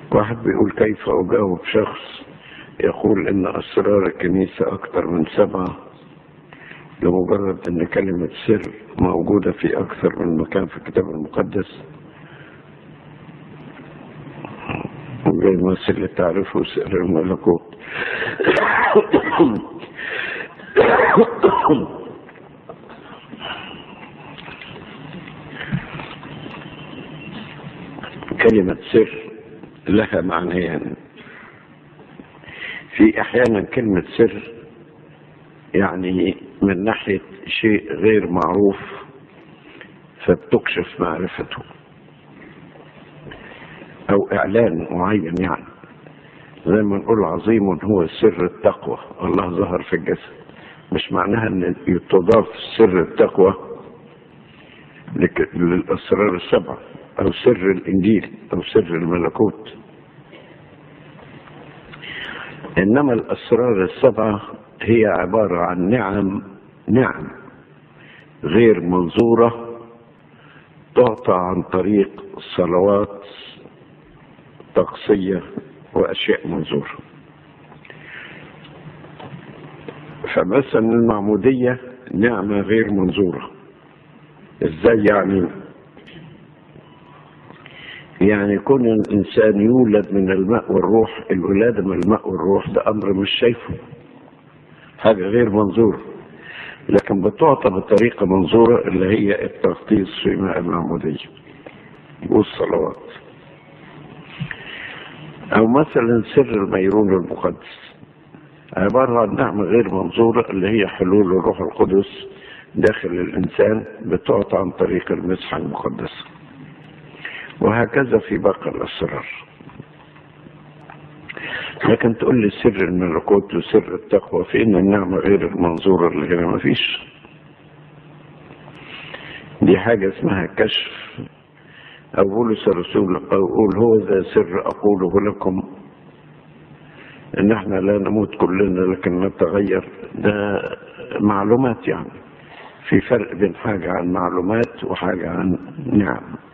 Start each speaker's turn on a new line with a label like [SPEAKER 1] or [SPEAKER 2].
[SPEAKER 1] واحد بيقول كيف أجاوب شخص يقول إن أسرار الكنيسة أكثر من سبعة لمجرد أن كلمة سر موجودة في أكثر من مكان في الكتاب المقدس زي المثل اللي تعرفه سر الملكوت كلمة سر لها معنيان في أحيانا كلمة سر يعني من ناحية شيء غير معروف فبتكشف معرفته أو إعلان معين يعني زي ما نقول عظيم هو سر التقوى الله ظهر في الجسد مش معناها ان تضاف سر التقوى للأسرار السبعة أو سر الإنجيل أو سر الملكوت إنما الأسرار السبعة هي عبارة عن نعم نعم غير منظورة تعطى عن طريق صلوات طقسية وأشياء منظورة فمثلا المعمودية نعمة غير منظورة ازاي يعني يعني كون الإنسان يولد من الماء والروح الولادة من الماء والروح ده أمر مش شايفه حاجة غير منظورة لكن بتعطى بطريقة منظورة اللي هي التغطيس في ماء المعمودية والصلوات أو مثلا سر الميرون المقدس عبارة عن نعمة غير منظورة اللي هي حلول الروح القدس داخل الإنسان بتعطى عن طريق المسحة المقدسة وهكذا في باقي الأسرار لكن تقول لي سر الملكوت وسر التقوى فإن النعمة غير المنظورة اللي هنا ما فيش دي حاجة اسمها كشف أو بولس الرسول أقول هو ذا سر أقوله لكم إن احنا لا نموت كلنا لكن نتغير ده معلومات يعني في فرق بين حاجة عن معلومات وحاجة عن نعم